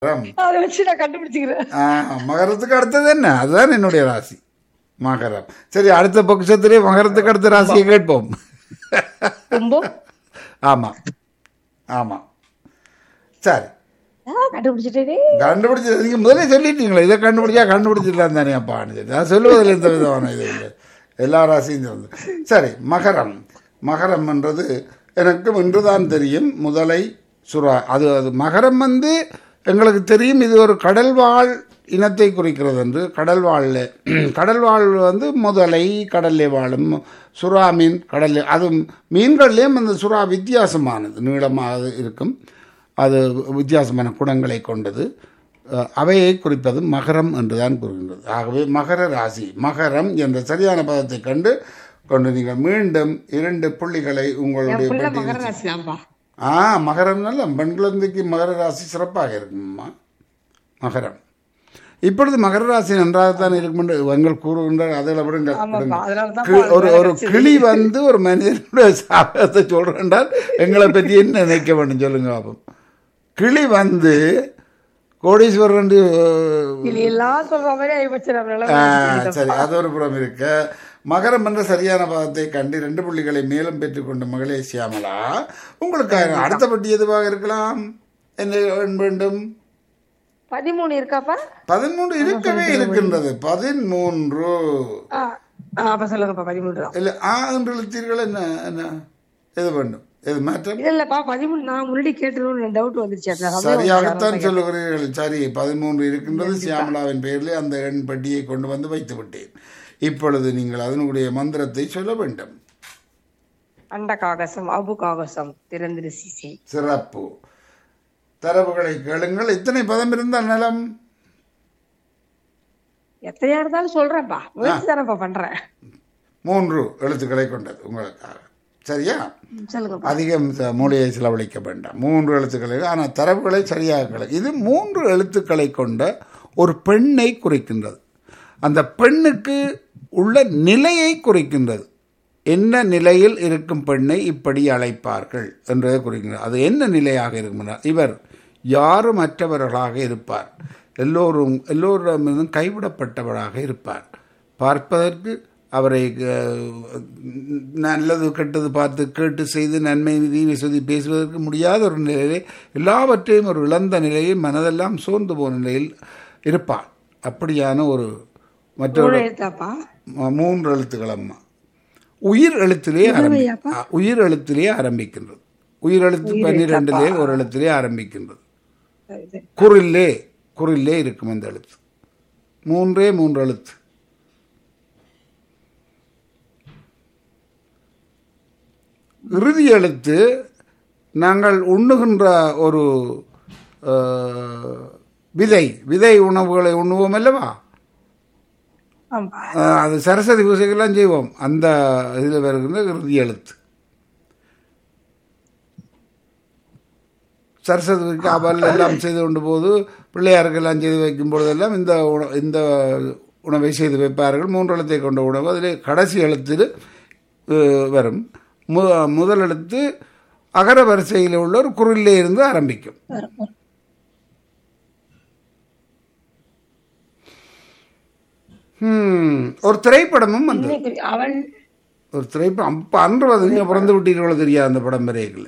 மகரம் அதை வச்சு நான் கண்டுபிடிச்சுக்கிறேன் ஆ, மகரத்துக்கு அடுத்தது என்ன அதுதான் என்னுடைய ராசி மகரம் சரி அடுத்த பட்சத்திலே மகரத்துக்கு அடுத்த ராசியை கேட்போம் கும்பம் ஆமாம் ஆமாம் சரி ஆ, கண்டுபிடிச்சிட்டே கண்டுபிடிச்சது நீங்க முதல்ல சொல்லிட்டீங்களே இதை கண்டுபிடிச்சா கண்டுபிடிச்சிடலாம் தானே அப்பான்னு சொல்லி நான் சொல்லுவதில் எந்த விதமான இது இல்லை எல்லா ராசியும் வந்து சரி மகரம் மகரம் என்றது எனக்கு இன்றுதான் தெரியும் முதலை சுறா அது அது மகரம் வந்து எங்களுக்கு தெரியும் இது ஒரு கடல்வாழ் இனத்தை குறிக்கிறது என்று கடல்வாழில் கடல்வாழ் வந்து முதலை கடல்லே வாழும் சுறா மீன் கடல்ல அது மீன்கள்லேயும் அந்த சுறா வித்தியாசமானது நீளமாக இருக்கும் அது வித்தியாசமான குணங்களை கொண்டது அஹ், அவையை குறிப்பது மகரம் என்றுதான் கூறுகின்றது ஆகவே மகர ராசி மகரம் என்ற சரியான பதத்தை கண்டு கொண்டு நீங்கள் மீண்டும் இரண்டு புள்ளிகளை உங்களுடைய புள்ள பட்டியலில் மகர ராசி தான்ப்பா ஆ மகரம் நல்ல பெண் குழந்தைக்கு மகர ராசி சிறப்பாக இருக்கும்மா மகரம் இப்பொழுது மகர ராசி நன்றாகத்தான் இருக்கும் என்று எங்கள் கூறுகின்றார் அதில் விடுங்க ஆமாப்பா விடுங்க. அதனாலதான் கி- ஒரு ஒரு கிளி வந்து ஒரு மனிதனுடைய சாகத்தை சொல்றால் எங்களை பற்றி என்ன நினைக்க வேண்டும் சொல்லுங்க பாப்போம் கிளி வந்து கோடீஸ்வரன் இது எல்லாம் சொல்ற மாதிரி ஆயிப்போச்சு நம்மளால ஆ, சரி அது ஒரு புறம் இருக்க மகரம் என்ற சரியான பதத்தை கண்டு ரெண்டு புள்ளிகளை மேலும் பெற்றுக்கொண்ட மகளே சியாமலா உங்களுக்கு அடுத்த பட்டி எதுவாக இருக்கலாம் என்ன வேண்டும் பதிமூணு இருக்காப்பா பதிமூன்று இருக்கவே இருக்கின்றது பதிமூன்று ஆ, ஆ, அப்ப சொல்லுங்கப்பா பதிமூணு தான் இல்லை ஆ என்று எழுத்தீர்கள் என்ன என்ன எது வேண்டும் எது மாற்றம் இல்ல இல்லப்பா பதிமூணு நான் முன்னாடி கேட்டுருவோம் டவுட் வந்துருச்சு அந்த சமயம் சரியாகத்தான் சொல்லுகிறீர்கள் சரி பதிமூன்று இருக்கின்றது சியாமலாவின் பெயரில் அந்த எண் பட்டியை கொண்டு வந்து வைத்து விட்டேன் இப்பொழுது நீங்கள் அதனுடைய மந்திரத்தை சொல்ல வேண்டும் அண்ட காகசம் அபு காகசம் திறந்திரு சிசை சிறப்பு தரவுகளை கேளுங்கள் இத்தனை பதம் இருந்தால் நலம் எத்தனையா இருந்தாலும் சொல்றேன்ப்பா முயற்சி தானேப்பா பண்றேன் மூன்று எழுத்துக்களை கொண்டது உங்களுக்காக சரியா ம், சொல்லுங்கப்பா அதிகம் ச- மூளையை செலவழிக்க வேண்டாம் மூன்று எழுத்துக்களை ஆனால் தரவுகளை சரியாக கேளு. இது மூன்று எழுத்துக்களை கொண்ட ஒரு பெண்ணை குறிக்கின்றது அந்த பெண்ணுக்கு உள்ள நிலையை குறிக்கின்றது என்ன நிலையில் இருக்கும் பெண்ணை இப்படி அழைப்பார்கள் என்றதை குறிக்கின்றது அது என்ன நிலையாக இருக்கும் என்றால், இவர் யாரும் மற்றவர்களாக இருப்பார் எல்லோரும் எல்லோரிடமிருந்தும் கைவிடப்பட்டவராக இருப்பார் பார்ப்பதற்கு அவரை அஹ், நல்லது கெட்டது பார்த்து கேட்டு செய்து நன்மை தீமை சொல்லி பேசுவதற்கு முடியாத ஒரு நிலையிலே எல்லாவற்றையும் ஒரு இழந்த நிலையில் மனதெல்லாம் சோர்ந்து போன நிலையில் இருப்பார் அப்படியான ஒரு மற்றொரு மூணு எழுத்தாப்பா ம- மூன்று எழுத்துக்கள் அம்மா உயிர் எழுத்திலே ஆரம்பி ஆ, உயிர் எழுத்திலே ஆரம்பிக்கின்றது உயிர் எழுத்து பன்னிரெண்டிலே ஒரு எழுத்திலே ஆரம்பிக்கின்றது சரி, சரி. குரில்லே குரில்லே இருக்கும் அந்த எழுத்து மூன்றே மூன்று எழுத்து இறுதி எழுத்து நாங்கள் உண்ணுகின்ற ஒரு அஹ், விதை விதை உணவுகளை உண்ணுவோம் அல்லவா ஆமா அஹ், அது சரஸ்வதி பூஜைக்கெல்லாம் செய்வோம் அந்த இதில் வருகின்ற இறுதி எழுத்து சரஸ்வதிக்கு அவல் எல்லாம் செய்து கொண்டு போது பிள்ளையாருக்கெல்லாம் செய்து வைக்கும் பொழுதெல்லாம் இந்த உண- இந்த உணவை செய்து வைப்பார்கள் மூன்று எழுத்தை கொண்ட உணவு அதில் கடைசி எழுத்தில் அஹ், வரும் மு முதல் எழுத்து அகர வரிசையில் உள்ள ஒரு குரலிலே இருந்து ஆரம்பிக்கும் வரும், வரும். ஹம், ஒரு திரைப்படமும் வந்தது இன்னைக்கு அவன் ஒரு திரைப்படம் அப்போ அன்று வந்து நீங்கள் பிறந்து விட்டீர்களோ தெரியாது அந்த படம் வரையில்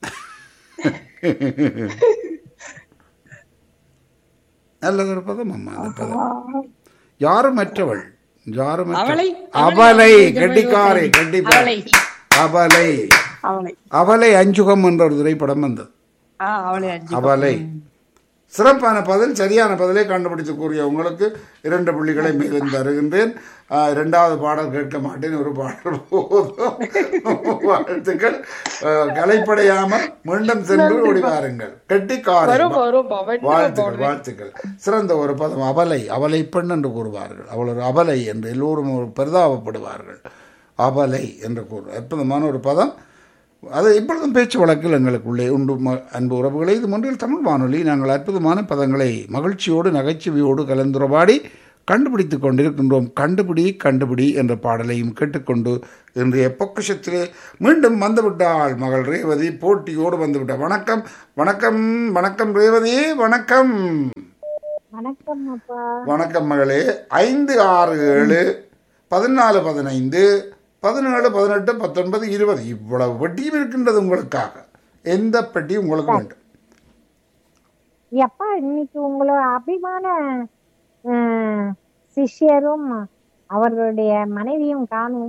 நல்லது ஒரு பதம் அம்மா அந்த பதம் யாரும் மற்றவள் யாரும் மற்றவள். அவளை அவளை கெட்டிக்காரை கண்டிப்பா அவளை அவளை அவளை அவளை அஞ்சுகம் என்ற ஒரு திரைப்படம் வந்தது ஆ அவளை அஞ்சு அவளை சிறப்பான பதில் சரியான பதிலை கண்டுபிடித்து கூறிய உங்களுக்கு இரண்டு புள்ளிகளை மேலும் தருகின்றேன் ஆ, இரண்டாவது பாடல் கேட்க மாட்டேன் ஒரு பாடல் போதும் வாழ்த்துக்கள் ஆ, கலைப்படையாமல் மீண்டும் சென்று ஓடி வாருங்கள் கெட்டிக்காரை வரும் வரும் பவன் வாழ்த்துக்கள் வாழ்த்துக்கள் சிறந்த ஒரு பதம் அவலை அவலை பெண் என்று கூறுவார்கள் அவள் ஒரு அவலை என்று எல்லோரும் ஒரு பரிதாபப்படுவார்கள் அவலை என்று கூறு அற்புதமான ஒரு பதம் அது இப்பொழுதும் பேச்சு வழக்கில் எங்களுக்குள்ளே உண்டு ம- அன்பு உறவுகளை இது ஒன்றில் தமிழ் வானொலி நாங்கள் அற்புதமான பதங்களை மகிழ்ச்சியோடு நகைச்சுவையோடு கலந்துரவாடி கண்டுபிடித்துக் கொண்டிருக்கின்றோம் கண்டுபிடி கண்டுபிடி என்ற பாடலையும் கேட்டுக்கொண்டு இன்றைய பொக்கிஷத்திலே மீண்டும் வந்துவிட்டாள் மகள் ரேவதி போட்டியோடு வந்துவிட்டாள் வணக்கம் வணக்கம் வணக்கம் ரேவதி வணக்கம் வணக்கம் அப்பா வணக்கம் மகளே ஐந்து ஆறு ஏழு பதினாலு பதினைந்து பதினேழு பதினெட்டு பத்தொன்பது இருபது இவ்வளவு பெட்டியும் இருக்கின்றது உங்களுக்காக எந்த பெட்டி உங்களுக்கு வேண்டும் எப்பா இன்னைக்கு உங்களோட அபிமான அஹ், சிஷ்யரும் அவர்களுடைய மனைவியும் காணும்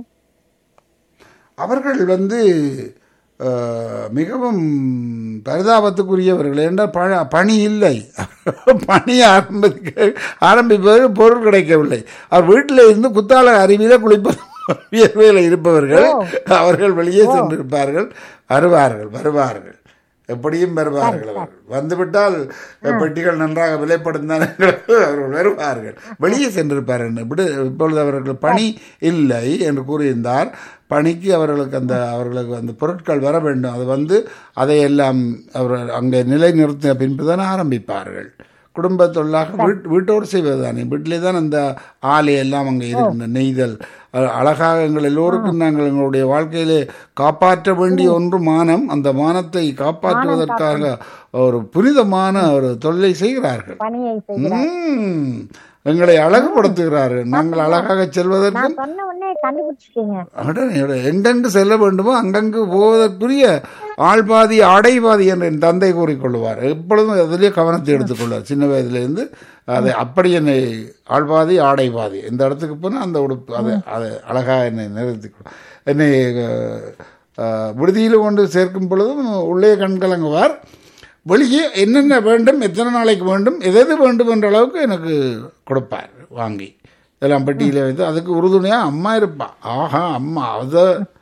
அவர்கள் வந்து அஹ், மிகவும் பரிதாபத்துக்குரியவர்கள் என்றால் பண பணி இல்லை பணி ஆரம்பிக்க ஆரம்பிப்பதற்கு பொருள் கிடைக்கவில்லை அவர் வீட்டில் இருந்து குத்தால அருவியில குளிப்பது வியர்வையில் இருப்பவர்கள் அவர்கள் வெளியே சென்றிருப்பார்கள் வருவார்கள் வருவார்கள் எப்படியும் வருவார்கள் அவர்கள் வந்துவிட்டால் பெட்டிகள் நன்றாக விலைப்படும் தானே அவர்கள் வருவார்கள் வெளியே சென்றிருப்பார்கள் இப்படி இப்பொழுது அவர்கள் பணி இல்லை என்று கூறியிருந்தார் பணிக்கு அவர்களுக்கு அந்த அவர்களுக்கு அந்த பொருட்கள் வர வேண்டும் அது வந்து அதையெல்லாம் அவர் அங்கே நிலைநிறுத்தின பின்பு தான் ஆரம்பிப்பார்கள் குடும்ப தொழிலாக வீட் வீட்டோடு செய்வது தானே வீட்டிலே தான் அந்த ஆலை எல்லாம் அங்கே இருக்கின்ற நெய்தல் அ- அழகாக எங்கள் எல்லோருக்கும் நாங்கள் எங்களுடைய வாழ்க்கையிலே காப்பாற்ற வேண்டிய ஒன்று மானம் அந்த மானத்தை காப்பாற்றுவதற்காக ஒரு புனிதமான ஒரு தொழிலை செய்கிறார்கள் பணியை செய்ய ம், எங்களை அழகுபடுத்துகிறார்கள் நாங்கள் அழகாக செல்வதற்கும் நான் சொன்ன உடனே கண்டுபிடிச்சிட்டீங்க அடடே, அடடே. எங்கெங்கு செல்ல வேண்டுமோ அங்கங்கு போவதற்குரிய ஆள்பாதி ஆடைபாதி என்று என் தந்தை கூறிக்கொள்வார் எப்பொழுதும் அதிலே கவனத்தை எடுத்துக்கொள்வார் சின்ன வயதிலிருந்து அதை அப்படி என்னை ஆள்பாதி ஆடைபாதி இந்த இடத்துக்கு போனால் அந்த உடுப்பு அதை அதை அழகாக என்னை நிறுத்திக்கொள்வார் என்னை அஹ், அஹ், விடுதியில் கொண்டு சேர்க்கும் பொழுதும் உள்ளே கண்கலங்குவார் வெளியே என்னென்ன வேண்டும் எத்தனை நாளைக்கு வேண்டும் எது எது வேண்டும் என்ற அளவுக்கு எனக்கு கொடுப்பார் வாங்கி இதெல்லாம் பெட்டியில் வைத்து அதுக்கு உறுதுணையாக அம்மா இருப்பா ஆஹா அம்மா அது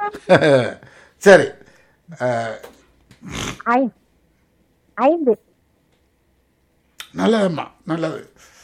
சரி அஹ், ஐ- ஐந்து நல்லதம்மா நல்லது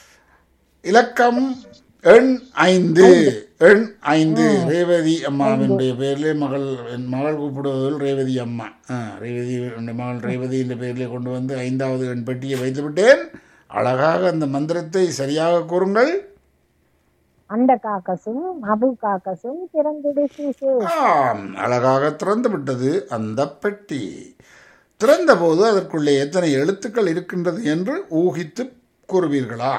இலக்கம் எண் ஐந்து எண் ஐந்து ரேவதி அம்மாவினுடைய பேரிலே மகள் என் மகள் கூப்பிடுவதில் ரேவதி அம்மா ஆ, ரேவதி என்னுடைய மகள் ரேவதி என்ற பெயரிலே கொண்டு வந்து ஐந்தாவது எண் பெட்டியை வைத்து விட்டேன் அழகாக அந்த மந்திரத்தை சரியாக கூறுங்கள் அந்த காக்கசும் அபு காக்கசும் திறந்துடு சீசு ஆம் அழகாக திறந்து விட்டது அந்த பெட்டி திறந்தபோது அதற்குள்ளே எத்தனை எழுத்துக்கள் இருக்கின்றது என்று ஊகித்து கூறுவீர்களா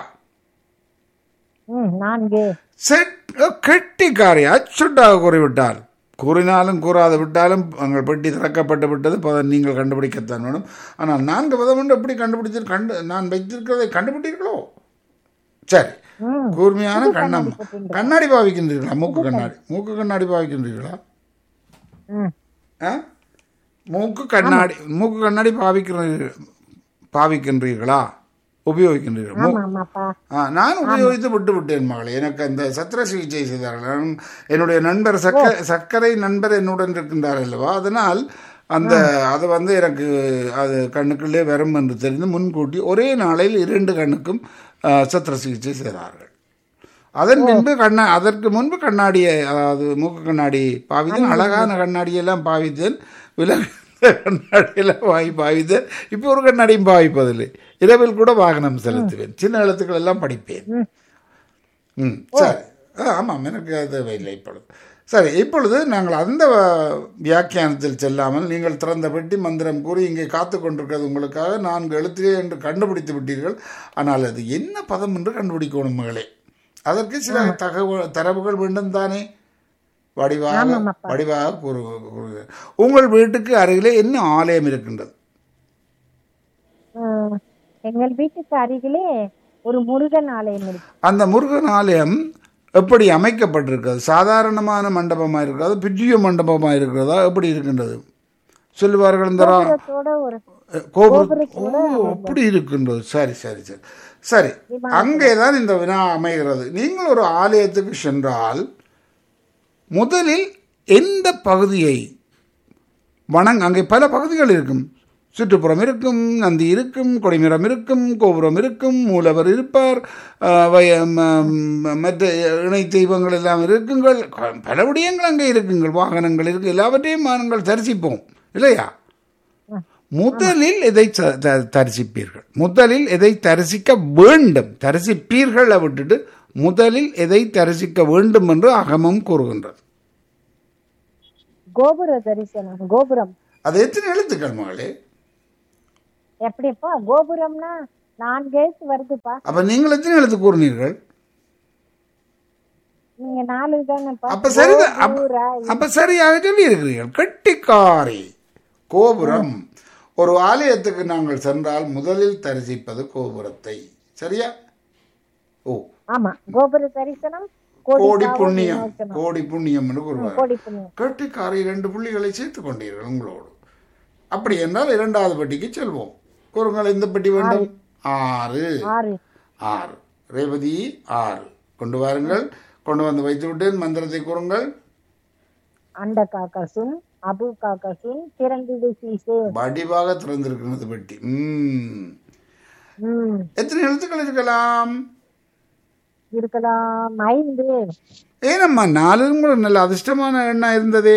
ம் நான்கு செட் கெட்டிக்காரி அச்சுட்டாக கூறிவிட்டார் கூறினாலும் கூறாது விட்டாலும் உங்கள் பெட்டி திறக்கப்பட்டு விட்டது பதம் நீங்கள் கண்டுபிடிக்கத்தான் வேணும் ஆனால் நான்கு பதம் என்று எப்படி கண்டுபிடித்து கண்டு நான் வைத்திருக்கிறதை கண்டுபிடித்தீர்களோ சரி ம் கூர்மையான கண்ணம் கண்ணாடி பாவிக்கின்றீர்களா மூக்கு கண்ணாடி மூக்கு கண்ணாடி பாவிக்கின்றீர்களா ம் ஆ? மூக்கு கண்ணாடி மூக்கு கண்ணாடி பாவிக்கிறீர்கள் பாவிக்கின்றீர்களா உபயோகிக்கின்றீர்கள் மூ- ஆமா ஆமாப்பா ஆ, நான் உபயோகித்து விட்டு விட்டேன் மகளே எனக்கு அந்த சத்திர சிகிச்சை செய்தார்கள் நான் என்னுடைய நண்பர் சக்க சர்க்கரை நண்பர் என்னுடன் இருக்கின்றார் அல்லவா அதனால் அந்த அது வந்து எனக்கு அது கண்ணுக்குள்ளே வரும் என்று தெரிந்து முன்கூட்டி ஒரே நாளில் இரண்டு கண்ணுக்கும் ஆ, சத்திர சிகிச்சை செய்தார்கள் அதன் பின்பு கண்ணா அதற்கு முன்பு கண்ணாடியை அதாவது மூக்கு கண்ணாடி பாவித்தேன் அழகான கண்ணாடியெல்லாம் பாவித்தேன் விலகு கண்ணாடியெல்லாம் வாங்கி பாவித்தேன் இப்போ ஒரு கண்ணாடியும் பாவிப்பதில்லை இரவில் கூட வாகனம் செலுத்துவேன் சின்ன எழுத்துக்கள் எல்லாம் படிப்பேன் ம் சரி ஆ, ஆமாம் எனக்கு அது தேவையில்லை இப்பொழுது சரி இப்பொழுது நாங்கள் அந்த வ- வியாக்கியானத்தில் செல்லாமல் நீங்கள் திறந்த பெட்டி மந்திரம் கூறி இங்கே காத்து கொண்டிருக்கிறது உங்களுக்காக நான்கு எழுத்துகள் என்று கண்டுபிடித்து விட்டீர்கள் ஆனால் அது என்ன பதம் என்று கண்டுபிடிக்கணும் மகளே அதற்கு சில தகவல் தரவுகள் வேண்டும் தானே வடிவாக ஆமாம்ப்பா. வடிவாக கூறு கூறு- உங்கள் வீட்டுக்கு அருகிலே என்ன ஆலயம் இருக்கின்றது ம், எங்கள் வீட்டுக்கு அருகிலே ஒரு முருகன் ஆலயம் இருக்கு அந்த முருகன் ஆலயம் எப்படி அமைக்கப்பட்டிருக்கிறது சாதாரணமான மண்டபமாக இருக்கிறது பெரிய மண்டபமாக இருக்கிறதா எப்படி இருக்கின்றது சொல்லுவார்கள் இந்த ரா- கோபுரத்தோட ஒரு கோபுரம் ஓ அப்படி இருக்கின்றது சரி சரி சரி சரி அங்கே தான் இந்த வினா அமைகிறது நீங்கள் ஒரு ஆலயத்துக்கு சென்றால் முதலில் எந்த பகுதியை வணங் அங்கே பல பகுதிகள் இருக்கும் சுற்றுப்புறம் இருக்கும் நந்தி இருக்கும் கொடிமரம் இருக்கும் கோபுரம் இருக்கும் மூலவர் இருப்பார் ஆஹ் வய- ம- ம- மற்ற இணை தெய்வங்கள் எல்லாம் இருக்குங்கள் க- பல விடயங்கள் அங்கே இருக்குங்கள் வாகனங்கள் இருக்கு எல்லாவற்றையும் நாங்கள் தரிசிப்போம் இல்லையா முதலில் எதை ச- த- தரிசிப்பீர்கள் முதலில் எதை தரிசிக்க வேண்டும் தரிசிப்பீர்களை விட்டுட்டு முதலில் எதை தரிசிக்க வேண்டும் என்று அகமம் கூறுகின்றது கோபுர தரிசனம் கோபுரம் அது எத்தனை எழுத்துக்கள் மகளே எப்படிப்பா கோபுரம்னா நான்கு எழுத்து வருதுப்பா அப்ப நீங்கள் எத்தனை எழுத்து கூறினீர்கள் நீங்க நாலு தானேப்பா அப்ப சரிதான் அப்ப- கோபுர அப்ப சரியாக சொல்லி இருக்கிறீர்கள் கெட்டிக்காரி கோபுரம் ஒரு ஆலயத்துக்கு நாங்கள் சென்றால் முதலில் தரிசிப்பது கோபுரத்தை சரியா ஓ ஆமா கோபுர தரிசனம் கோடி கோடி புண்ணியம் விமோசனம். கோடி புண்ணியம் என்று கூறுவார் கோடி புண்ணியம் கெட்டிக்காரி இரண்டு புள்ளிகளை சேர்த்துக் கொண்டீர்கள் உங்களோடு அப்படி என்றால் இரண்டாவது பெட்டிக்கு செல்வோம் கூறுங்கள் இந்த பெட்டி வேண்டும் ஆறு ஆறு ஆறு ரேவதி ஆறு கொண்டு வாருங்கள் கொண்டு வந்து வைத்து விட்டேன் மந்திரத்தை கூறுங்கள் அண்ட காக்கசும் அபு காக்கசும் திறந்திடு சீசு வடிவாக திறந்திருக்கிறது பெட்டி ம் ம் எத்தனை எழுத்துக்கள் இருக்கலாம் இருக்கலாம் ஐந்து ஏனம்மா நாலும் கூட நல்ல அதிர்ஷ்டமான எண்ணா இருந்ததே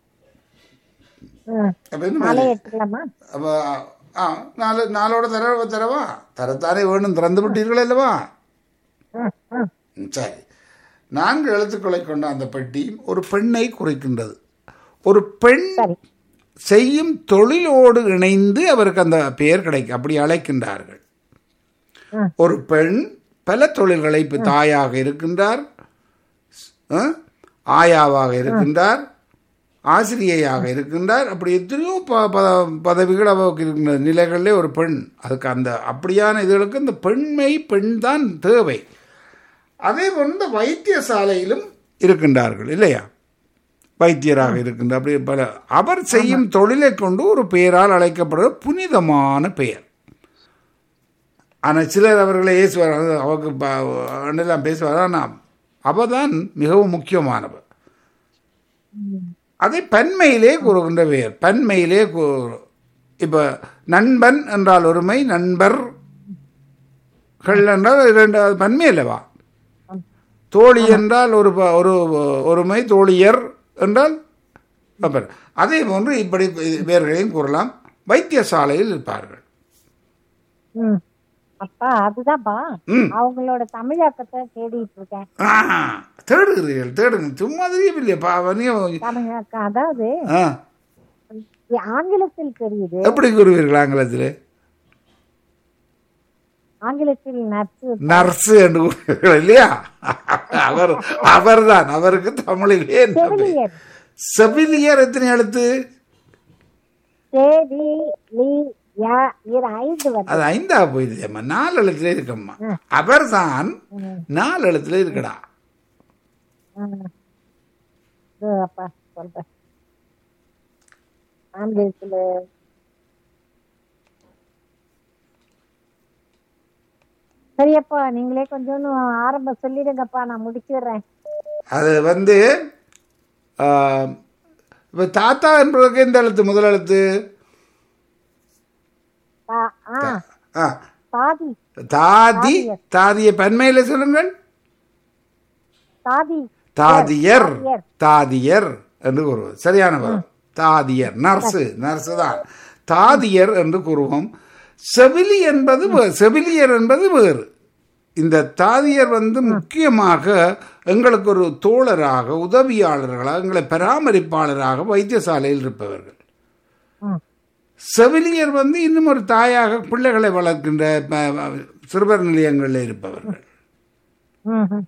ம். அப்ப என்ன நாளை மாதிரி? எடுத்துக்கலாமா அப்ப ஆ நாலு நாளோட தர தரவா தரத்தானே வேணும் திறந்து விட்டீர்கள் அல்லவா ம், ம். ம், சரி நான்கு எழுத்துக்களை கொண்ட அந்த பெட்டி ஒரு பெண்ணை குறிக்கின்றது ஒரு பெண் சரி செய்யும் தொழிலோடு இணைந்து அவருக்கு அந்த பெயர் கிடைக்கும் அப்படி அழைக்கின்றார்கள் ம். ஒரு பெண் பல தொழில்களை இப்ப தாயாக இருக்கின்றார் ஆ? ஆயாவாக இருக்கின்றார் ஆசிரியையாக இருக்கின்றார் அப்படி எத்தனையோ ப ப- பதவிகள் அவருக்கு இருக்கின்ற நிலைகளிலே ஒரு பெண் அதுக்கு அந்த அப்படியான இதுகளுக்கு இந்த பெண்மை பெண் தான் தேவை அதே போல் இந்த வைத்தியசாலையிலும் இருக்கின்றார்கள் இல்லையா வைத்தியராக இருக்கின்ற அப்படி பல அவர் செய்யும் தொழிலை கொண்டு ஒரு பெயரால் அழைக்கப்படுற புனிதமான பெயர் ஆனால் சிலர் அவர்களை ஏசுவார் அது அவருக்கு ப- எல்லாம் பேசுவார் ஆனால் அவதான் மிகவும் முக்கியமானவர் அதை பன்மையிலே கூறுகின்ற பெயர் பன்மையிலே கூ இப்போ நண்பன் என்றால் ஒருமை நண்பர்கள் என்றால் இரண்டு அது பன்மை அல்லவா தோழி என்றால் ஒரு ப- ஒரு ஒருமை தோழியர் என்றால் அப்பர். அதே போன்று இப்படி பேர்களையும் கூறலாம் வைத்தியசாலையில் இருப்பார்கள் ம். அப்பா அதுதான்ப்பா ம். அவங்களோட தமிழாக்கத்தை தேடிட்டு இருக்கேன் ஆ, தேடுகிறீர்கள் தேடுங்க சும்மா தெரியவில்லையப்பா அவனையும் தமிழாக்கம் அதாவது ஆ ஆங்கிலத்தில் தெரியுது எப்படி கூறுவீர்கள் ஆங்கிலத்தில் ஆங்கிலத்தில் நர்ஸ் நர்ஸ் என்று கூறுவீர்கள் இல்லையா அவர் அவர்தான் அவருக்கு தமிழிலே என்ன பெயர்? செவிலியர் செவிலியர் எத்தனை எழுத்து சேதி லி யா இது ஐந்து வருது அது ஐந்தா போயிடுதேம்மா நாலு எழுத்துல இருக்கம்மா அவர்தான் நாலு எழுத்துல இருக்கடா ம். இதோ அப்பா சொல்றேன் ஆங்கிலத்துல சரியப்பா நீங்களே கொஞ்சம் ஆரம்பம் சொல்லிடுங்கப்பா நான் முடிச்சிடுறேன் அது வந்து ஆ, இப்ப தாத்தா என்பதற்கு எந்த எழுத்து முதல் எழுத்து தா- ஆ ஆ தாதி தாதி தாதிய பன்மையில சொல்லுங்கள் தாதி தாதியர் தாதியர். தாதியர் என்று கூறுவது சரியான பதம் தாதியர் நர்ஸு நர்ஸு தான் தாதியர் என்று கூறுவோம் செவிலி என்பது வே- செவிலியர் என்பது வேறு இந்த தாதியர் வந்து முக்கியமாக எங்களுக்கு ஒரு தோழராக உதவியாளர்களாக எங்களை பராமரிப்பாளராக வைத்தியசாலையில் இருப்பவர்கள் ம். செவிலியர் வந்து இன்னும் ஒரு தாயாக பிள்ளைகளை வளர்க்கின்ற ப- சிறுவர் நிலையங்களில் இருப்பவர்கள் ம், ம்.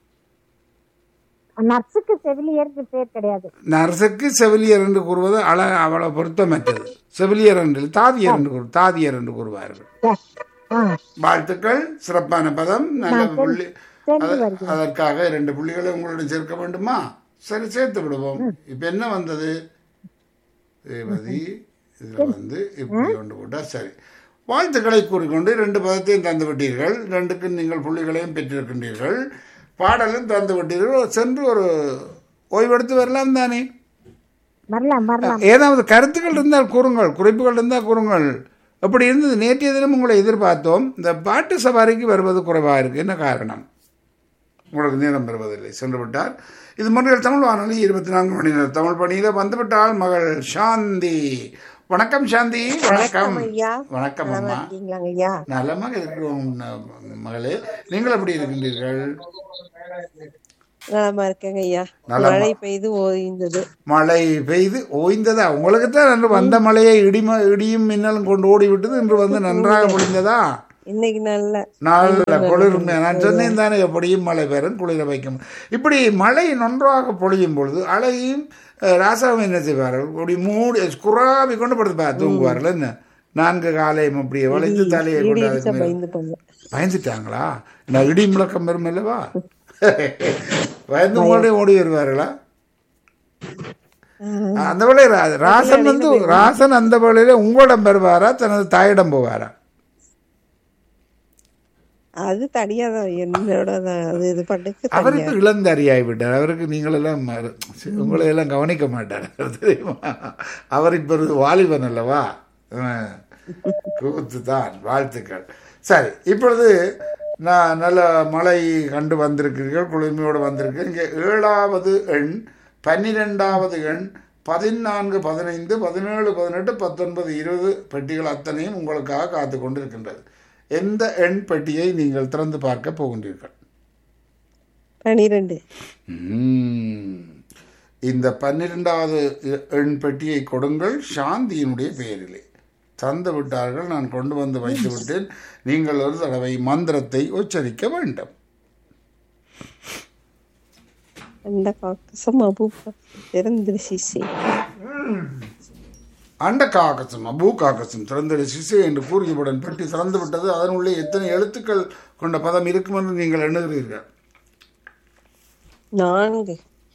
நர்ஸுக்கு செவிலியருக்கு பேர் கிடையாது நர்ஸுக்கு செவிலியர் என்று கூறுவது அழ அவ்வளவு பொருத்தமற்றது செவிலியர் என்று தாதியர் என்று கூறு தாதியர் என்று கூறுவார்கள் சரி. ஆ, வாழ்த்துக்கள் சிறப்பான பதம் நல்ல புள்ளி சென்று அத- வருகிறேன். அதற்காக இரண்டு புள்ளிகளை உங்களுடன் சேர்க்க வேண்டுமா சரி சேர்த்து விடுவோம் இப்ப என்ன வந்தது ரேவதி இதுல வந்து இப்படி கொண்டு போட்டா சரி வாழ்த்துக்களை கூறிக்கொண்டு ரெண்டு பதத்தையும் தந்து விட்டீர்கள் ரெண்டுக்கு நீங்கள் புள்ளிகளையும் பெற்றிருக்கின்றீர்கள் பாடலும் தந்து விட்டீர்கள் சென்று ஒரு ஓய்வெடுத்து வரலாம் தானே வரலாம் வரலாம் ஏதாவது கருத்துக்கள் இருந்தால் கூறுங்கள் குறிப்புகள் இருந்தால் கூறுங்கள் அப்படி இருந்தது நேற்றைய தினம் உங்களை எதிர்பார்த்தோம் இந்த பாட்டு சவாரிக்கு வருவது குறைவாக இருக்கு என்ன காரணம் உங்களுக்கு நேரம் பெறுவதில்லை சென்று விட்டார் இது முன்னில் தமிழ் வானொலி இருபத்தி நான்கு மணி நேரம் தமிழ் பணியில் வந்துவிட்டால் மகள் சாந்தி வணக்கம் சாந்தி வணக்கம் ஐயா வணக்கம் நலமா அம்மா இருக்கீங்களாங்க ஐயா நலமாக இருக்கிறோம் ந- மகளே நீங்கள் எப்படி இருக்கின்றீர்கள் நலமா இருக்கேங்க ஐயா நலமா. மழை பெய்து ஓய்ந்தது மழை பெய்து ஓய்ந்ததா உங்களுக்கு தான் அன்று வந்த மழையை இடிம இடியும் மின்னலும் கொண்டு ஓடி விட்டது இன்று வந்து நன்றாக பொழிந்ததா இன்னைக்கு நல்ல நல்ல குளிர்மை நான் சொன்னேன் தானே எப்படியும் மழை பெறும் குளிர வைக்கும் இப்படி மழை நன்றாக பொழியும் பொழுது அழகையும் அஹ், ராசாவும் என்ன செய்வார்கள் இப்படி மூடி குறாவி கொண்டு படுத்து தூங்குவார்கள் என்ன நான்கு காலையும் அப்படியே வளைத்து தலையை இடி கொண்டு இடிச்சா அதுக்கு மேல- பயந்து போங்க பயந்துட்டாங்களா நான் இடி முழக்கம் வரும் அல்லவா பயந்து ஓடி ஓடி வருவார்களா அந்த வேளையில ரா- ராசன் வந்து ராசன் அந்த வேளையில உங்களிடம் வருவாரா தனது தாயிடம் போவாரா அது தனியா தான் என்னோட தான் அது இது பண்ணுக்கு தனியா அவருக்கு இளந்தறியாகி விட்டார் அவருக்கு நீங்கள் எல்லாம் மறு- சி- உங்களை எல்லாம் கவனிக்க மாட்டார் தெரியுமா அவர் இப்ப ஒரு வாலிபன் அல்லவா கூத்து தான் வாழ்த்துக்கள் சரி இப்பொழுது நான் நல்ல மழை கண்டு வந்திருக்கிறீர்கள் குளிர்மையோடு வந்திருக்கீர்கள் இங்கே ஏழாவது எண் பன்னிரெண்டாவது எண் பதினான்கு பதினைந்து பதினேழு பதினெட்டு பத்தொன்பது இருபது பெட்டிகள் அத்தனையும் உங்களுக்காக காத்து கொண்டிருக்கின்றது எந்த எண் பெட்டியை நீங்கள் திறந்து பார்க்க போகின்றீர்கள் பனிரெண்டு ம்ம். இந்த பன்னிரெண்டாவது எ- எண் பெட்டியை கொடுங்கள் சாந்தியினுடைய பெயரிலே தந்து விட்டார்கள் நான் கொண்டு வந்து வைத்து விட்டேன் நீங்கள் ஒரு தடவை மந்திரத்தை உச்சரிக்க வேண்டும் அந்த காக்கசம் அபூப்பா திறந்திருசி அண்ட காக்கசம் அபூ காக்கசம் திறந்தடு சிசு என்று கூறியவுடன் பெட்டி திறந்து விட்டது அதனுள்ளே எத்தனை எழுத்துக்கள் கொண்ட பதம் இருக்கும் என்று நீங்கள் எண்ணுகிறீர்கள் நான்கு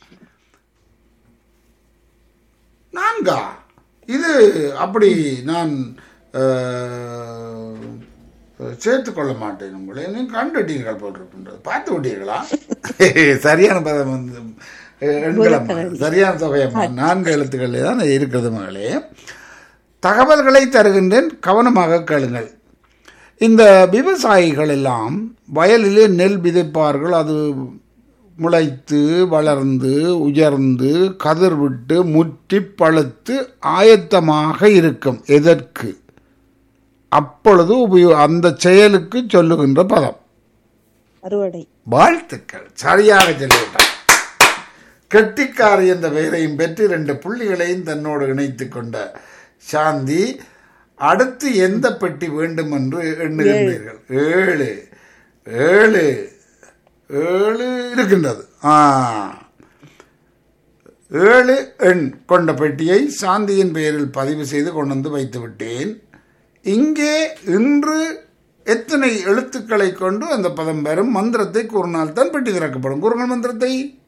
நான்கா இது அப்படி நான் அஹ், சேர்த்து கொள்ள மாட்டேன் உங்களை நீங்கள் கண்டுட்டீர்கள் போட்டிருக்கின்றது பார்த்து விட்டீர்களா சரியான பதம் வந்து அஹ், எண்களம்மா சரியான தொகையம்மா நான்கு எழுத்துக்களே தான் இருக்கிறது மகளே தகவல்களை தருகின்றேன் கவனமாக கேளுங்கள் இந்த விவசாயிகள் எல்லாம் வயலிலே நெல் விதைப்பார்கள் அது முளைத்து வளர்ந்து உயர்ந்து கதிர் விட்டு முற்றி பழுத்து ஆயத்தமாக இருக்கும் எதற்கு அப்பொழுது உபயோ அந்த செயலுக்கு சொல்லுகின்ற பதம் அறுவடை வாழ்த்துக்கள் சரியாக சொல்லிவிட்டார் கெட்டிக்காரி என்ற பெயரையும் பெற்று ரெண்டு புள்ளிகளையும் தன்னோடு இணைத்துக் கொண்ட சாந்தி அடுத்து எந்த பெட்டி வேண்டும் என்று எண்ணுகின்றீர்கள் ஏழு ஏழு ஏழு இருக்கின்றது ஆ ஏழு எண் கொண்ட பெட்டியை சாந்தியின் பெயரில் பதிவு செய்து கொண்டு வந்து வைத்து விட்டேன் இங்கே இன்று எத்தனை எழுத்துக்களை கொண்டு அந்த பதம் வரும் மந்திரத்தை கூறினால் தான் பெட்டி திறக்கப்படும் கூறுங்கள் மந்திரத்தை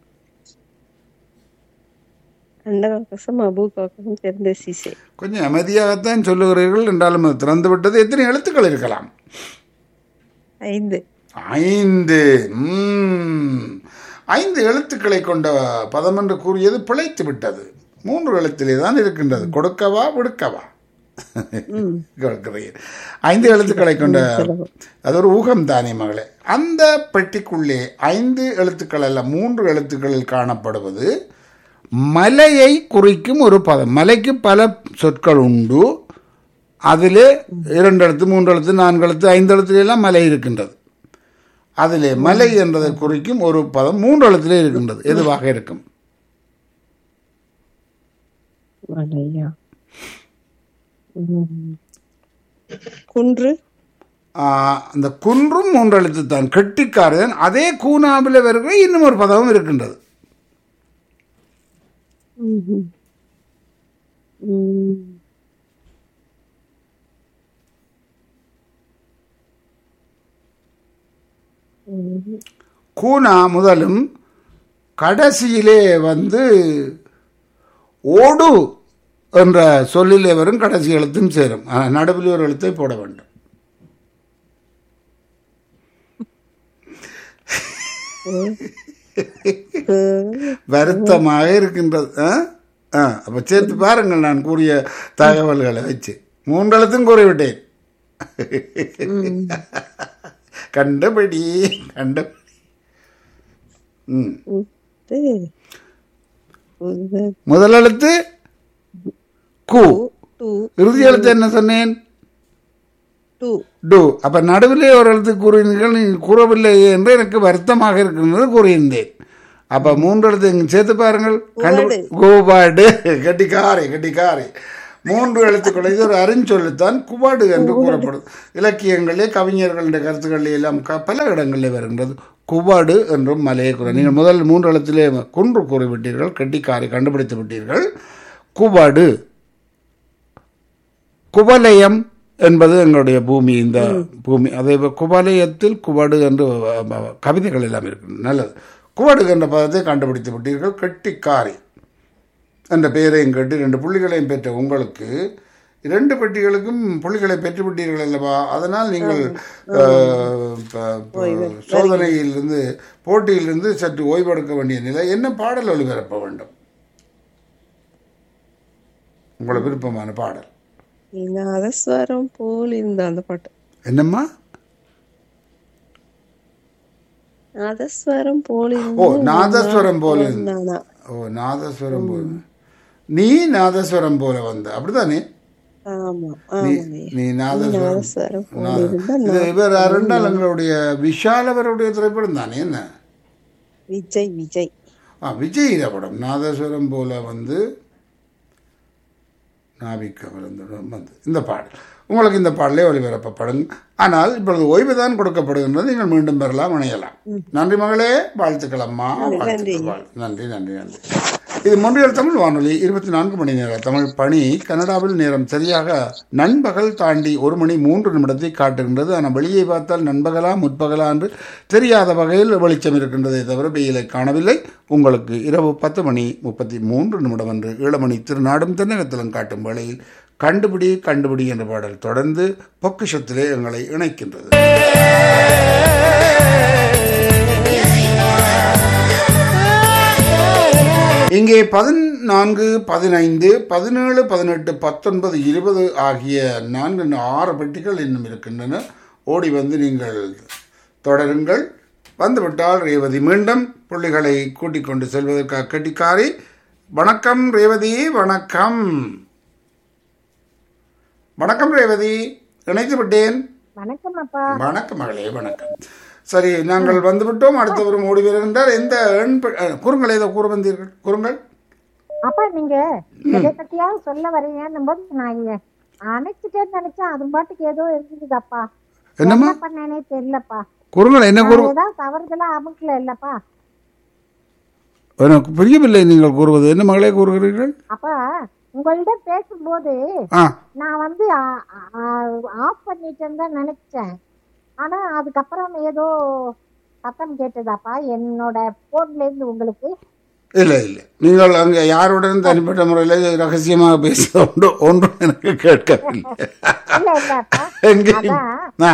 அண்ட காக்கசம் அபூ காக்கசம் திறந்திருசி கொஞ்சம் அமைதியாகத்தான் சொல்லுகிறீர்கள் என்றாலும் அது திறந்து விட்டது எத்தனை எழுத்துக்கள் இருக்கலாம் ஐந்து ஐந்து ம். ஐந்து எழுத்துக்களை கொண்ட பதம் என்று கூறியது பிழைத்து விட்டது மூன்று எழுத்திலே தான் இருக்கின்றது கொடுக்கவா விடுக்கவா கொடுக்கிறீர். ஐந்து எழுத்துக்களை கொண்ட அது ஒரு ஊகம் தானே மகளே அந்த பெட்டிக்குள்ளே ஐந்து எழுத்துக்கள் அல்ல மூன்று எழுத்துக்களில் காணப்படுவது மலையை குறிக்கும் ஒரு பதம் மலைக்கு பல சொற்கள் உண்டு அதிலே இரண்டு எழுத்து மூன்று எழுத்து நான்கு எழுத்து ஐந்து எழுத்துல எல்லாம் மலை இருக்கின்றது அதிலே மலை என்பதை குறிக்கும் ஒரு பதம் மூன்று எழுத்திலே இருக்கின்றது எதுவாக இருக்கும் மலையா உம். குன்று ஆஹ், அந்த குன்றும் மூன்று எழுத்து தான் கெட்டிக்காரன் அதே கூனாவில் வருகிற இன்னும் ஒரு பதமும் இருக்கின்றது ம்ஹும். உம். உம். கூனா முதலும் கடைசியிலே வந்து ஓடு என்ற சொல்லிலே வரும் கடைசி எழுத்தும் சேரும் ஆனால் நடுவில் ஒரு எழுத்தை போட வேண்டும் வருத்தமாக இருக்கின்றது ஆ? ஆ அப்போ சேர்த்து பாருங்கள் நான் கூறிய தகவல்களை வச்சு மூன்றெழுத்தும் கூறிவிட்டேன் கண்டபடி கண்டபடி ம் உது. உது. முதல் எழுத்து கு டூ இறுதி எழுத்து என்ன சொன்னேன் டூ டு அப்ப நடுவிலே ஒரு எழுத்து கூறினீர்கள் நீங்கள் கூறவில்லை என்று எனக்கு வருத்தமாக இருக்கின்றது கூறியிருந்தேன் அப்ப மூன்று எழுத்து இங்க சேர்த்து பாருங்கள் கண்டு கோபாடு கெட்டிக்காரை கெட்டிக்காரை மூன்று எழுத்துக்கள் இது ஒரு அருஞ்சொல்லுத்தான் குவாடு என்று கூறப்படும் இலக்கியங்களிலே கவிஞர்களுடைய கருத்துக்களிலே எல்லாம் க- பல இடங்களிலே வருகின்றது குவாடு என்றும் மலையை கூற நீங்கள் முதல் மூன்று எழுத்திலே குன்று கூறிவிட்டீர்கள் கெட்டிக்காரை கண்டுபிடித்து விட்டீர்கள் குவாடு குவலயம் என்பது எங்களுடைய பூமி இந்த பூமி அதே போல் குவலயத்தில் குவடு என்று அஹ், அஹ், கவிதைகள் எல்லாம் இருக்கு நல்லது குவடு என்ற பதத்தை கண்டுபிடித்து விட்டீர்கள் கெட்டிக்காரி என்ற பெயரையும் கேட்டு ரெண்டு புள்ளிகளையும் பெற்ற உங்களுக்கு இரண்டு பெட்டிகளுக்கும் புள்ளிகளை பெற்று விட்டீர்கள் அல்லவா அதனால் நீங்கள் அஹ், ப- ப- சோதனையிலிருந்து போட்டியிலிருந்து சற்று ஓய்வெடுக்க வேண்டிய நிலை என்ன பாடல் ஒளிபரப்ப வேண்டும் உங்களுக்கு விருப்பமான பாடல் நாதஸ்வரம் போல் இருந்த அந்த பாட்டு என்னம்மா நாதஸ்வரம் போல் ஓ இருந்து நாதஸ்வரம் போல இருந்து. நானா ஓ நாதஸ்வரம் போல நீ நாதஸ்வரம் போல வந்த அப்படிதானே ஆமா நீ ஆமா நீ நாதஸ்வரம் நாதஸ்வரம் போல் நாத- இருந்தா இது இவர் ரெண்டால் எங்களுடைய விஷால் அவருடைய திரைப்படம் தானே என்ன விஜய் விஜய் ஆ விஜய் படம் நாதஸ்வரம் போல வந்து நாவிக்க விருந்திடம் வந்து இந்த பாடல் உங்களுக்கு இந்த பாடலே ஒளிபரப்பப்படும் ஆனால் இப்பொழுது ஓய்வு தான் கொடுக்கப்படுகின்றது நீங்கள் மீண்டும் பெறலாம் இணையலாம் நன்றி மகளே வாழ்த்துக்கள் அம்மா வாழ்த்துக்கள் வாழ்- நன்றி நன்றி நன்றி இது மொன்றியல் தமிழ் வானொலி இருபத்தி நான்கு மணி நேர தமிழ் பணி கனடாவில் நேரம் சரியாக நண்பகல் தாண்டி ஒரு மணி மூன்று நிமிடத்தை காட்டுகின்றது ஆனால் வெளியே பார்த்தால் நண்பகலா முற்பகலா என்று தெரியாத வகையில் வெளிச்சம் இருக்கின்றதை தவிர வெயிலை காணவில்லை உங்களுக்கு இரவு பத்து மணி முப்பத்தி மூன்று நிமிடம் என்று ஈழமணி திருநாடும் தென்னகத்திலும் காட்டும் வேளையில் கண்டுபிடி கண்டுபிடி என்ற பாடல் தொடர்ந்து பொக்கிஷத்திலே எங்களை இணைக்கின்றது இங்கே பதினான்கு பதினைந்து பதினேழு பதினெட்டு பத்தொன்பது இருபது ஆகிய நான்கு ஆறு பெட்டிகள் இன்னும் இருக்கின்றன ஓடி வந்து நீங்கள் தொடருங்கள் வந்துவிட்டால் ரேவதி மீண்டும் புள்ளிகளை கூட்டிக் கொண்டு செல்வதற்காக கட்டிக்காரி வணக்கம் ரேவதி வணக்கம் வணக்கம் ரேவதி இணைத்து விட்டேன் வணக்கம் அப்பா வணக்கம் மகளே வணக்கம் சரி நாங்கள் வந்துவிட்டோம் அடுத்தவரும் ஓடி வருகின்றார் எந்த எண் பெ- அஹ், கூறுங்கள் ஏதோ கூற வந்தீர்கள் கூறுங்கள் அப்பா நீங்க எதை பத்தியாவது சொல்ல வரீங்கன்னும் போது நான் இங்க அணைச்சிட்டேன்னு நினைச்சேன் அது பாட்டுக்கு ஏதோ இருந்ததுப்பா என்னம்மா என்ன பண்ணேனே தெரியலப்பா கூறுங்கள் என்ன கூறு நான் ஏதாவது தவறுதலா அமுக்கல இல்லப்பா எனக்கு புரியவில்லை நீங்கள் கூறுவது என்ன மகளே கூறுகிறீர்கள் அப்பா உங்களிடம் பேசும்போது ஆ நான் வந்து ஆஃப் பண்ணிட்டேன்னு தான் நினைச்சேன் ஆனா அதுக்கப்புறம் ஏதோ சத்தம் கேட்டதாப்பா என்னோட போன்ல இருந்து உங்களுக்கு இல்லை இல்லை நீங்கள் அங்கே யாருடன் தனிப்பட்ட முறையில் ரகசியமாக பேச ஒன்று ஒன்றும் எனக்கு கேட்கவில்லை இல்ல இல்லப்பா எங்கேயும் ஆ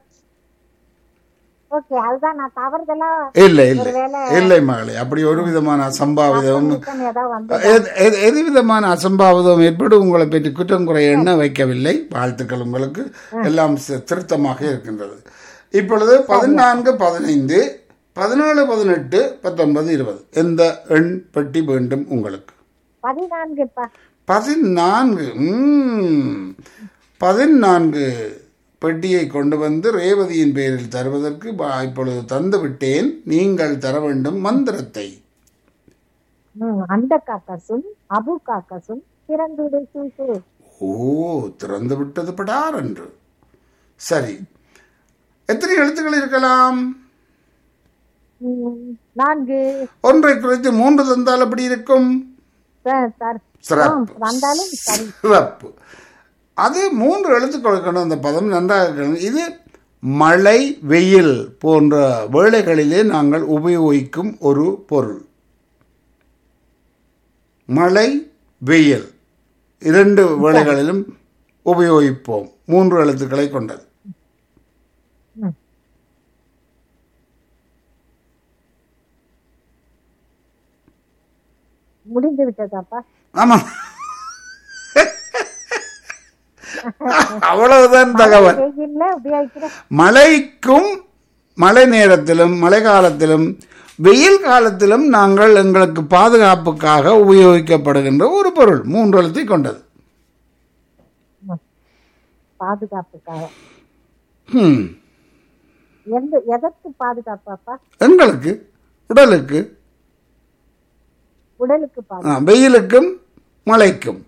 ஓகே அதுதான் நான் தவறுதலா இல்லை இல்லை ஒருவேளை இல்லை மகளே அப்படி ஒரு விதமான அசம்பாவிதம் பண்ணிட்டேன்னு ஏதோ வந்து எது- எது- எது விதமான அசம்பாவிதம் ஏற்பட்டு உங்களை பற்றி குற்றம் குறை எண்ண வைக்கவில்லை வாழ்த்துக்கள் உங்களுக்கு எல்லாம் சி- திருத்தமாக இருக்கின்றது இப்பொழுது பதினான்கு பதினைந்து பதினேழு பதினெட்டு பத்தொன்பது இருபது எந்த எண் பெட்டி வேண்டும் உங்களுக்கு பதினான்குப்பா பதினான்கு ம். பதினான்கு பெட்டியை கொண்டு வந்து ரேவதியின் பெயரில் தருவதற்கு பா- இப்பொழுது தந்து விட்டேன் நீங்கள் தர வேண்டும் மந்திரத்தை ம், அந்த காக்கசும் அபு காக்கசும் திறந்துடு சீசு ஓ திறந்து விட்டது படார் என்று சரி எத்தனை எழுத்துக்கள் இருக்கலாம் ம், நான்கு ஒன்றை குறைத்து மூன்று தந்தால் அப்படி இருக்கும் ச- சர்- சிறப்பு ஆ, வந்தாலும் சரி சிறப்பு அது மூன்று எழுத்துக்கள் கொண்ட அந்த பதம் நன்றாக இருக்கணும் இது மழை வெயில் போன்ற வேளைகளிலே நாங்கள் உபயோகிக்கும் ஒரு பொருள் மழை வெயில் இரண்டு வேளைகளிலும் உபயோகிப்போம் மூன்று எழுத்துக்களை கொண்டது முடிந்து விட்டதாப்பா ஆமா அவ்வளவுதான் தகவல் வெயில்ல உபயோகிக்கிற மழைக்கும் மழை நேரத்திலும் மழை காலத்திலும் வெயில் காலத்திலும் நாங்கள் எங்களுக்கு பாதுகாப்புக்காக உபயோகிக்கப்படுகின்ற ஒரு பொருள் மூன்று எழுத்தை கொண்டது பாதுகாப்புக்காக ஹம். எந்த எதற்கு பாதுகாப்பாப்பா எங்களுக்கு உடலுக்கு உடலுக்கு ஆ, பாதுகாப்பு வெயிலுக்கும் மழைக்கும்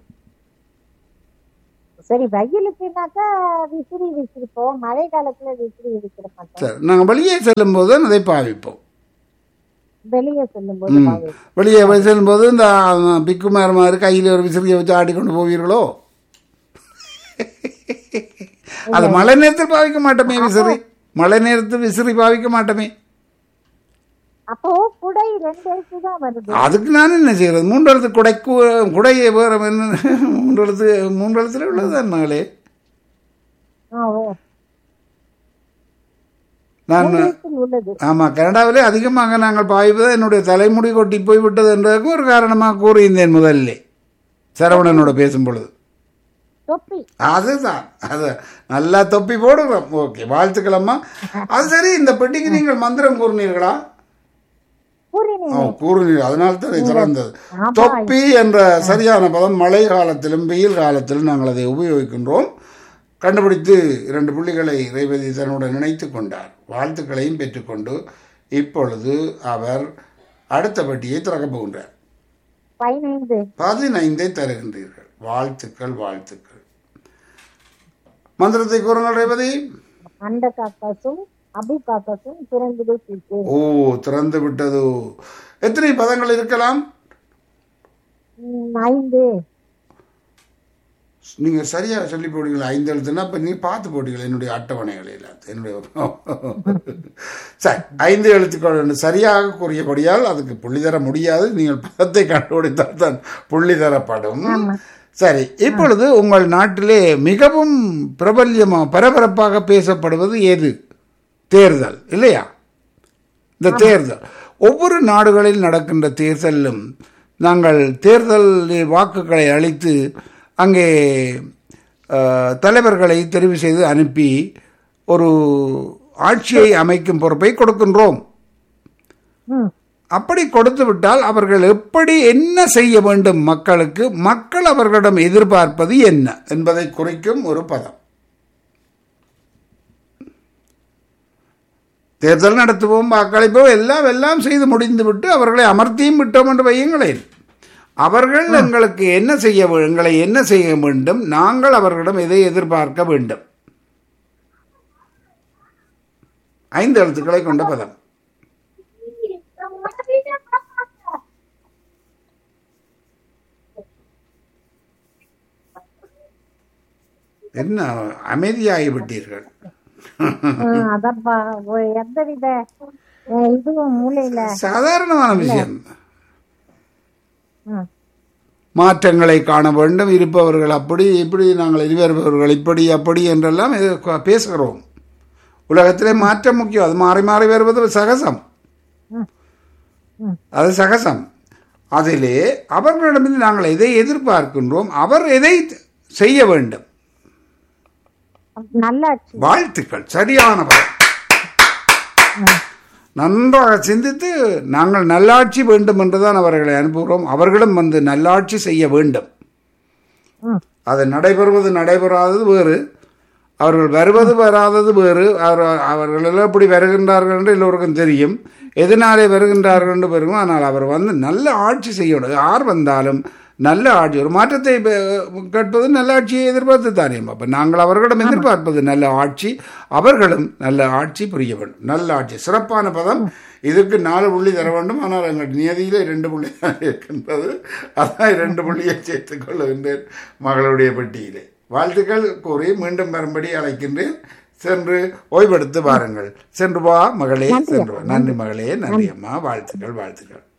சரி வெயிலுக்குனாக்கா விசிறி விசிறிப்போம் மழை காலத்துல விசிறி விசிற மாட்டோம் சரி நாங்கள் வெளியே செல்லும்போது அதை பாவிப்போம் வெளியே செல்லும்போது ம். பாவி வெளியே போய் செல்லும்போது இந்த ஆ, பிக்குமார் மாதிரி கையில் ஒரு விசிறியை வச்சு ஆடிக்கொண்டு போவீர்களோ அது மழை நேரத்தில் பாவிக்க மாட்டோமே விசிறி மழை நேரத்தில் விசிறி பாவிக்க மாட்டோமே அப்போ குடை ரெண்டு எழுத்து தான் வருது அதுக்கு நான் என்ன செய்யறது மூன்று எழுத்து குடைக்கு குடையை வேற என்ன மூன்று எழுத்து மூன்று எழுத்துல உள்ளதுதான் மகளே ஆ, ஓ நான் மூன்று எழுத்தில் உள்ளது ஆமாம் கனடாவிலே அதிகமாக நாங்கள் பாய்வது என்னுடைய தலைமுடி கொட்டி போய் விட்டது என்றதுக்கு ஒரு காரணமாக கூறியிருந்தேன் முதல்ல சரவணனோட பேசும் பொழுது தொப்பி அதுதான் அது நல்லா தொப்பி போடுகிறோம் ஓகே வாழ்த்துக்களம்மா அது சரி இந்த பெட்டிக்கு நீங்கள் மந்திரம் கூறினீர்களா கூறினேன் ஆ, கூறினீர்கள் அதனால தான் இது சிறந்தது ஆமா. தொப்பி என்ற சரியான பதம் மழை காலத்திலும் வெயில் காலத்திலும் நாங்கள் அதை உபயோகிக்கின்றோம் கண்டுபிடித்து இரண்டு புள்ளிகளை ரேவதி தன்னுடன் நினைத்து கொண்டார் வாழ்த்துக்களையும் பெற்றுக்கொண்டு இப்பொழுது அவர் அடுத்த பெட்டியை திறக்கப் போகின்றார் பதினைந்து பதினைந்தை தருகின்றீர்கள் வாழ்த்துக்கள் வாழ்த்துக்கள் மந்திரத்தை கூறுங்கள் ரேவதி அண்ட காக்காசும் அபு காக்காசும் பிறந்தது தீக்கு ஓ திறந்து விட்டது எத்தனை பதங்கள் இருக்கலாம் ம், ஐந்து நீங்க சரியா சொல்லி போடுவீங்களா ஐந்து எழுத்துனா இப்ப நீ பார்த்து போட்டீங்களா என்னுடைய அட்டவணைகள் எல்லாத்தையும் என்னுடைய சரி ஐந்து எழுத்துக்கள் சரியாக கூறியபடியால் அதுக்கு புள்ளி தர முடியாது நீங்கள் பதத்தை கண்டுபிடித்தால் தான் புள்ளி தரப்படும் சரி இப்பொழுது உங்கள் நாட்டிலே மிகவும் பிரபல்யமா பரபரப்பாக பேசப்படுவது எது தேர்தல் இல்லையா இந்த தேர்தல் ஒவ்வொரு நாடுகளில் நடக்கின்ற தேர்தலிலும் நாங்கள் தேர்தலில் வாக்குகளை அளித்து அங்கே அஹ், தலைவர்களை தெரிவு செய்து அனுப்பி ஒரு ஆட்சியை அமைக்கும் பொறுப்பை கொடுக்கின்றோம் ம் அப்படி கொடுத்து விட்டால் அவர்கள் எப்படி என்ன செய்ய வேண்டும் மக்களுக்கு மக்கள் அவர்களிடம் எதிர்பார்ப்பது என்ன என்பதை குறிக்கும் ஒரு பதம் தேர்தல் நடத்துவோம் வாக்களிப்போம் எல்லாம் எல்லாம் செய்து முடிந்துவிட்டு அவர்களை அமர்த்தியும் விட்டோம் என்று வையுங்களேன் அவர்கள் எங்களுக்கு என்ன செய்ய வே- எங்களை என்ன செய்ய வேண்டும் நாங்கள் அவர்களிடம் எதை எதிர்பார்க்க வேண்டும் ஐந்து எழுத்துக்களை கொண்ட பதம் என்ன அமைதியாகி விட்டீர்கள் ம், அதான்ப்பா ஒரு எந்தவித அஹ், இதுவும் மூளையில சாதாரணமான விஷயம் ம், மாற்றங்களை காண வேண்டும் இருப்பவர்கள் அப்படி இப்படி நாங்கள் இருவருபவர்கள் இப்படி அப்படி என்றெல்லாம் இது க- பேசுகிறோம் உலகத்திலே மாற்றம் முக்கியம் அது மாறி மாறி வருவது சகசம் ம், ம். அது சகசம் அதிலே அவர்களிடமிருந்து நாங்கள் எதை எதிர்பார்க்கின்றோம் அவர் எதை செய்ய வேண்டும் நல்லாட்சி வாழ்த்துக்கள் சரியான பதம் நன்றாக சிந்தித்து நாங்கள் நல்லாட்சி வேண்டும் என்றுதான் அவர்களை அனுப்புகிறோம் அவர்களும் வந்து நல்லாட்சி செய்ய வேண்டும் ம், அது நடைபெறுவது நடைபெறாதது வேறு அவர்கள் வருவது வராதது வேறு அவர் அவர்கள் எல்லாம் எப்படி வருகின்றார்கள் என்று எல்லோருக்கும் தெரியும் எதனாலே வருகின்றார்கள் என்று பெருகும் ஆனால் அவர் வந்து நல்ல ஆட்சி செய்யணும் யார் வந்தாலும் நல்ல ஆட்சி ஒரு மாற்றத்தை பெ- கேட்பது நல்ல ஆட்சியை எதிர்பார்த்து தானே அப்போ நாங்கள் அவர்களிடம் எதிர்பார்ப்பது நல்ல ஆட்சி அவர்களும் நல்ல ஆட்சி புரிய வேண்டும் நல்ல ஆட்சி சிறப்பான பதம் இதுக்கு நாலு புள்ளி தர வேண்டும் ஆனால் எங்கள் நியதியில் இரண்டு புள்ளி தான் இருக்கின்றது அதான் இரண்டு புள்ளியை சேர்த்துக் கொள்ளுகின்றேன் மகளுடைய பெட்டியிலே வாழ்த்துக்கள் கூறி மீண்டும் வரும்படி அழைக்கின்றேன் சென்று ஓய்வெடுத்து வாருங்கள் சென்று வா மகளே சென்று வா நன்றி மகளே நன்றி அம்மா வாழ்த்துக்கள் வாழ்த்துக்கள்